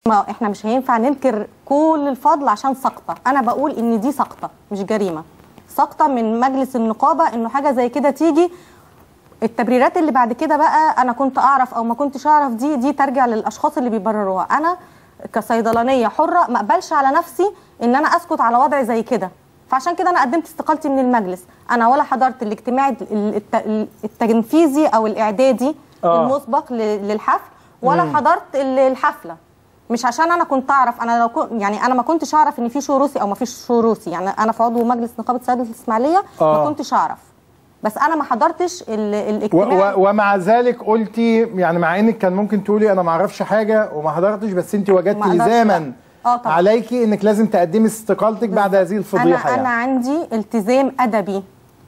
ما احنا مش هينفع ننكر كل الفضل عشان سقطه انا بقول ان دي سقطه مش جريمه سقطه من مجلس النقابه انه حاجه زي كده تيجي التبريرات اللي بعد كده بقى انا كنت اعرف او ما كنتش اعرف دي دي ترجع للاشخاص اللي بيبرروها انا كصيدلانيه حره ما اقبلش على نفسي ان انا اسكت على وضع زي كده فعشان كده انا قدمت استقالتي من المجلس انا ولا حضرت الاجتماع الت- التنفيذي او الاعدادي آه. المسبق ل- للحفل ولا حضرت ال- الحفله مش عشان انا كنت اعرف انا لو كنت يعني انا ما كنتش اعرف ان في شو روسي او ما فيش شو روسي يعني انا في عضو مجلس نقابه صيادله الاسماعيليه آه. ما كنتش اعرف بس انا ما حضرتش ال- و الاجتماع و ومع ذلك قلتي يعني مع انك كان ممكن تقولي انا ما اعرفش حاجه وما حضرتش بس انت وجدتي ما أقدرش لزاما لا. آه طبعا. عليكي انك لازم تقدمي استقالتك بعد هذه الفضيحه انا انا يعني. عندي التزام ادبي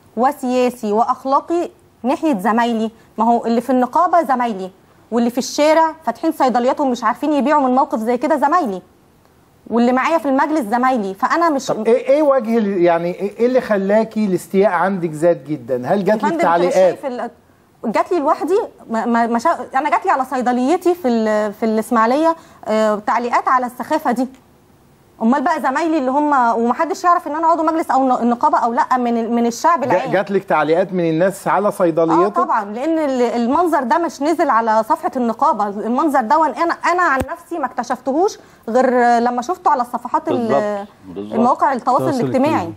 وسياسي واخلاقي ناحيه زمايلي ما هو اللي في النقابه زمايلي واللي في الشارع فاتحين صيدلياتهم مش عارفين يبيعوا من موقف زي كده زمايلي واللي معايا في المجلس زمايلي فانا مش طب ايه ايه وجه ال- يعني ايه اللي خلاكي الاستياء عندك زاد جدا؟ هل جات فندم لك أنت مش تعليقات؟ شايف ال- جات لي لوحدي ما ما ما شا... انا جات لي على صيدليتي في ال... في الاسماعيليه آه، تعليقات على السخافه دي امال بقى زمايلي اللي هم ومحدش يعرف ان انا عضو مجلس او ن- النقابه او لا من ال- من الشعب جا- العام جات لك تعليقات من الناس على اه صيدليتك؟ طبعا لان ال- المنظر ده مش نزل على صفحه النقابه المنظر ده وأنا- انا انا عن نفسي ما اكتشفتهوش غير لما شفته على الصفحات ال- بالظبط، بالظبط. المواقع التواصل التواصل الاجتماعي الاجتماعي.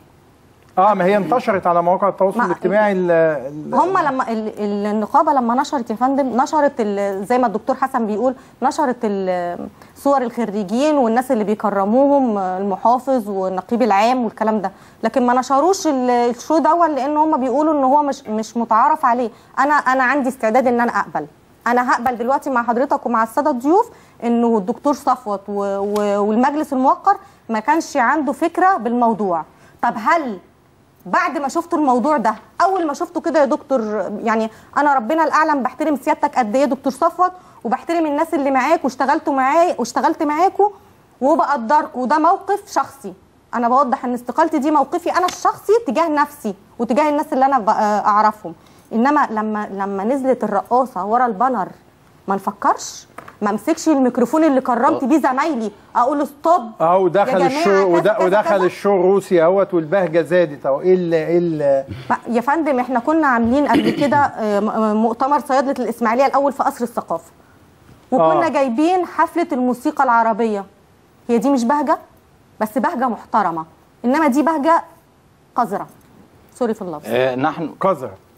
اه ما هي انتشرت على مواقع التواصل ما- الاجتماعي ال- ال- هم لما ال- ال- النقابه لما نشرت يا فندم نشرت ال- زي ما الدكتور حسن بيقول نشرت ال- صور الخريجين والناس اللي بيكرموهم المحافظ والنقيب العام والكلام ده لكن ما نشروش ال- الشو دون لان هم بيقولوا ان هو مش مش متعارف عليه انا انا عندي استعداد ان انا اقبل انا هقبل دلوقتي مع حضرتك ومع الساده الضيوف انه الدكتور صفوت و- و- والمجلس الموقر ما كانش عنده فكره بالموضوع طب هل بعد ما شفتوا الموضوع ده اول ما شفته كده يا دكتور يعني انا ربنا الاعلم بحترم سيادتك قد ايه يا دكتور صفوت وبحترم الناس اللي معاك واشتغلتوا معايا واشتغلت معاكوا وبقدركوا وده موقف شخصي انا بوضح ان استقالتي دي موقفي انا الشخصي تجاه نفسي وتجاه الناس اللي انا ب- اعرفهم انما لما لما نزلت الرقاصه ورا البانر ما نفكرش ما امسكش الميكروفون اللي كرمت بيه زمايلي اقول له ستوب اهو يا دخل جماعة الشو كذا وده كذا ودخل كذا. الشو الروسي اهوت والبهجه زادت اهو ايه ال- ايه ال- ما- يا فندم احنا كنا عاملين قبل كده آه، م- مؤتمر صيادله الاسماعيليه الاول في قصر الثقافه وكنا آه. جايبين حفله الموسيقى العربيه هي دي مش بهجه بس بهجه محترمه انما دي بهجه قذره سوري في اللفظ آه، نحن قذر